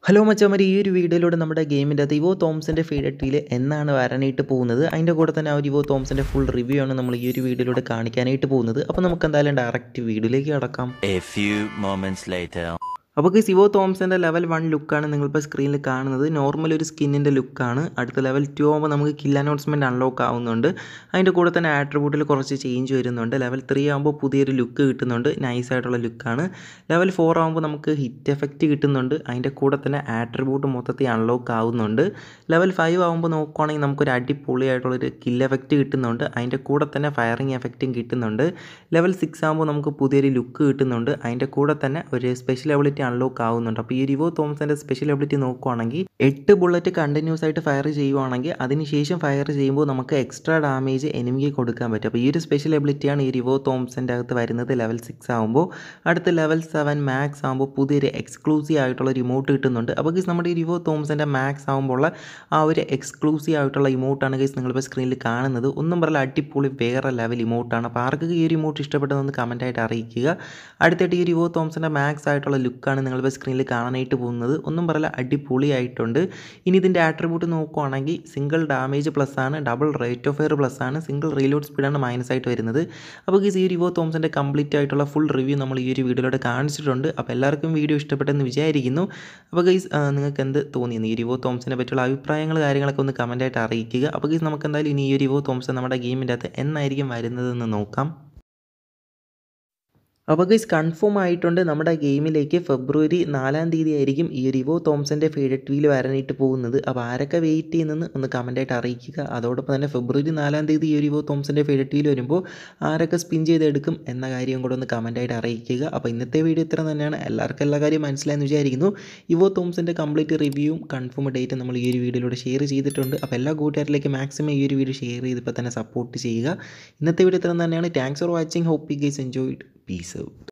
Hello മച്ചമാർ ഈ ഒരു വീഡിയോയിലൂടെ നമ്മുടെ ഗെയിമിൻ്റെ അകത്ത് ഇവോ തോംസിൻ്റെ ഫീഡറ്റിൽ എന്നാണ് വരാനായിട്ട് പോകുന്നത് അതിൻ്റെ കൂടെ തന്നെ ആ ഒരു ഇവോ തോംസിൻ്റെ ഫുൾ റിവ്യൂ ആണ് നമ്മൾ ഈ ഒരു വീഡിയോയിലൂടെ കാണിക്കാനായിട്ട് പോകുന്നത് അപ്പോൾ നമുക്ക് എന്തായാലും ഡയറക്റ്റ് വീഡിയോയിലേക്ക് കിടക്കാം A few moments later. അപ്പോൾ ഈ സിവോ തോംസിൻ്റെ ലെവൽ വൺ ലുക്കാണ് നിങ്ങളിപ്പോൾ സ്ക്രീനിൽ കാണുന്നത് നോർമൽ ഒരു സ്കിന്നിൻ്റെ ലുക്കാണ് അടുത്ത ലെവൽ ടു ആകുമ്പോൾ നമുക്ക് കിൽ അനൗൺസ്മെൻറ്റ് അൺലോക്ക് ആവുന്നുണ്ട് അതിൻ്റെ കൂടെ തന്നെ ആട്രിബ്യൂട്ടിൽ കുറച്ച് ചേഞ്ച് വരുന്നുണ്ട് ലെവൽ ത്രീ ആകുമ്പോൾ പുതിയൊരു ലുക്ക് കിട്ടുന്നുണ്ട് നൈസ് ആയിട്ടുള്ള ലുക്കാണ് ലെവൽ ഫോർ ആകുമ്പോൾ നമുക്ക് ഹിറ്റ് എഫക്റ്റ് കിട്ടുന്നുണ്ട് അതിൻ്റെ കൂടെ തന്നെ ആട്രിബ്യൂട്ട് മൊത്തത്തിൽ അൺലോക്ക് ആവുന്നുണ്ട് ലെവൽ ഫൈവ് ആകുമ്പോൾ നോക്കുവാണെങ്കിൽ നമുക്കൊരു അടിപൊളിയായിട്ടുള്ളൊരു കിൽ എഫക്റ്റ് കിട്ടുന്നുണ്ട് അതിൻ്റെ കൂടെ തന്നെ ഫയറിങ് എഫക്റ്റും കിട്ടുന്നുണ്ട് ലെവൽ സിക്സ് ആകുമ്പോൾ നമുക്ക് പുതിയൊരു ലുക്ക് കിട്ടുന്നുണ്ട് അതിൻ്റെ കൂടെ തന്നെ ഒരു സ്പെഷ്യൽ എബിലിറ്റി അൺലോക്ക് ആവുന്നുണ്ട് അപ്പോൾ ഈ റിവോ തോംസൻ്റെ സ്പെഷ്യൽ എബിലിറ്റി നോക്കുവാണെങ്കിൽ എട്ട് ബുള്ളറ്റ് കണ്ടിന്യൂസ് ആയിട്ട് ഫയർ ചെയ്യുവാണെങ്കിൽ അതിനുശേഷം ഫയർ ചെയ്യുമ്പോൾ നമുക്ക് എക്സ്ട്രാ ഡാമേജ് എനിമിക്ക് കൊടുക്കാൻ പറ്റും അപ്പോൾ ഈ ഒരു സ്പെഷ്യൽ എബിലിറ്റിയാണ് ഈ റിവോ തോംസൻ്റെ അകത്ത് വരുന്നത് ലെവൽ സിക്സ് ആകുമ്പോൾ അടുത്ത ലെവൽ സെവൻ മാക്സ് ആകുമ്പോൾ പുതിയൊരു എക്സ്ക്ലൂസീവ് ആയിട്ടുള്ള റിമോട്ട് കിട്ടുന്നുണ്ട് അപ്പോൾ ഗീസ് നമ്മുടെ ഈ റിവോ തോംസൻ്റെ മാക്സ് ആകുമ്പോൾ ആ ഒരു എക്സ്ക്ലൂസീവ് ആയിട്ടുള്ള ഇമോട്ടാണ് ഗൈസ് നിങ്ങളിപ്പോൾ സ്ക്രീനിൽ കാണുന്നത് ഒന്നും പറയില്ല അടിപൊളി വേറെ ലെവൽ ഇമോട്ടാണ് അപ്പോൾ ആർക്കൊക്കെ ഈ ഒരു ഇമോട്ട് ഇഷ്ടപ്പെട്ടതെന്ന് കമൻറ്റായിട്ട് അറിയിക്കുക അടുത്തായിട്ട് ഈ റിവോ തോംസൻ്റെ മാക്സ് ആയിട്ടുള്ള ലുക്കാണ് നിങ്ങളിപ്പോൾ സ്ക്രീനിൽ കാണാനായിട്ട് പോകുന്നത് ഒന്നും പറയില്ല അടിപൊളിയായിട്ടുണ്ട് ഇനി ഇതിൻ്റെ ആട്രിബ്യൂട്ട് നോക്കുവാണെങ്കിൽ സിംഗിൾ ഡാമേജ് പ്ലസ് ആണ് double rate of fire plus ആണ് സിംഗിൾ റീലോഡ് സ്പീഡാണ് മൈനസ് ആയിട്ട് വരുന്നത് അപ്പോൾ ഈ റിവോ തോംസൻ്റെ കംപ്ലീറ്റ് ആയിട്ടുള്ള ഫുൾ റിവ്യൂ നമ്മൾ ഈ ഒരു വീഡിയോയിലൂടെ കാണിച്ചിട്ടുണ്ട് അപ്പോൾ എല്ലാവർക്കും വീഡിയോ ഇഷ്ടപ്പെട്ടെന്ന് വിചാരിക്കുന്നു അപ്പോൾ ഗൈസ് നിങ്ങൾക്ക് എന്ത് തോന്നിയെന്ന് ഈ റിവോ തോംസിനെ പറ്റിയുള്ള അഭിപ്രായങ്ങൾ കാര്യങ്ങളൊക്കെ ഒന്ന് കമൻറ്റായിട്ട് അറിയിക്കുക അപ്പോൾ ഗൈസ് നമുക്ക് എന്തായാലും ഇനി ഈ റിവോ തോംസൺ നമ്മുടെ ഗെയിമിൻ്റെ അകത്ത് എന്നായിരിക്കും വരുന്നതെന്ന് നോക്കാം അപ്പോൾ ഗൈസ് കൺഫേം ആയിട്ടുണ്ട് നമ്മുടെ ഗെയിമിലേക്ക് ഫെബ്രുവരി നാലാം തീയതി ആയിരിക്കും ഈ റിവോ തോംസൻ്റെ ഫീഡറ്റ് വീൽ വരാനായിട്ട് പോകുന്നത് അപ്പോൾ ആരൊക്കെ വെയിറ്റ് ചെയ്യുന്നെന്ന് ഒന്ന് കമൻറ്റായിട്ട് അറിയിക്കുക അതോടൊപ്പം തന്നെ ഫെബ്രുവരി നാലാം തീയതി ഈ റിവോ തോംസൻ്റെ ഫീഡറ്റ് വീൽ വരുമ്പോൾ ആരൊക്കെ സ്പിൻ ചെയ്തെടുക്കും എന്ന കാര്യം കൂടെ ഒന്ന് കമൻറ്റായിട്ട് അറിയിക്കുക അപ്പോൾ ഇന്നത്തെ വീഡിയോ ഇത്ര തന്നെയാണ് എല്ലാവർക്കും എല്ലാ കാര്യം മനസ്സിലായെന്ന് വിചാരിക്കുന്നു ഇവോ തോംസൻ്റെ കംപ്ലീറ്റ് റിവ്യൂവും കൺഫേം ഡേറ്റും നമ്മൾ ഈ ഒരു വീഡിയോയിലൂടെ ഷെയർ ചെയ്തിട്ടുണ്ട് അപ്പോൾ എല്ലാ കൂട്ടുകാരിലേക്ക് മാക്സിമം ഈ ഒരു വീഡിയോ ഷെയർ ചെയ്ത് ഇപ്പോൾ തന്നെ സപ്പോർട്ട് ചെയ്യുക ഇന്നത്തെ വീഡിയോ ഇത്ര തന്നെയാണ് thanks for watching hope you guys enjoyed peace out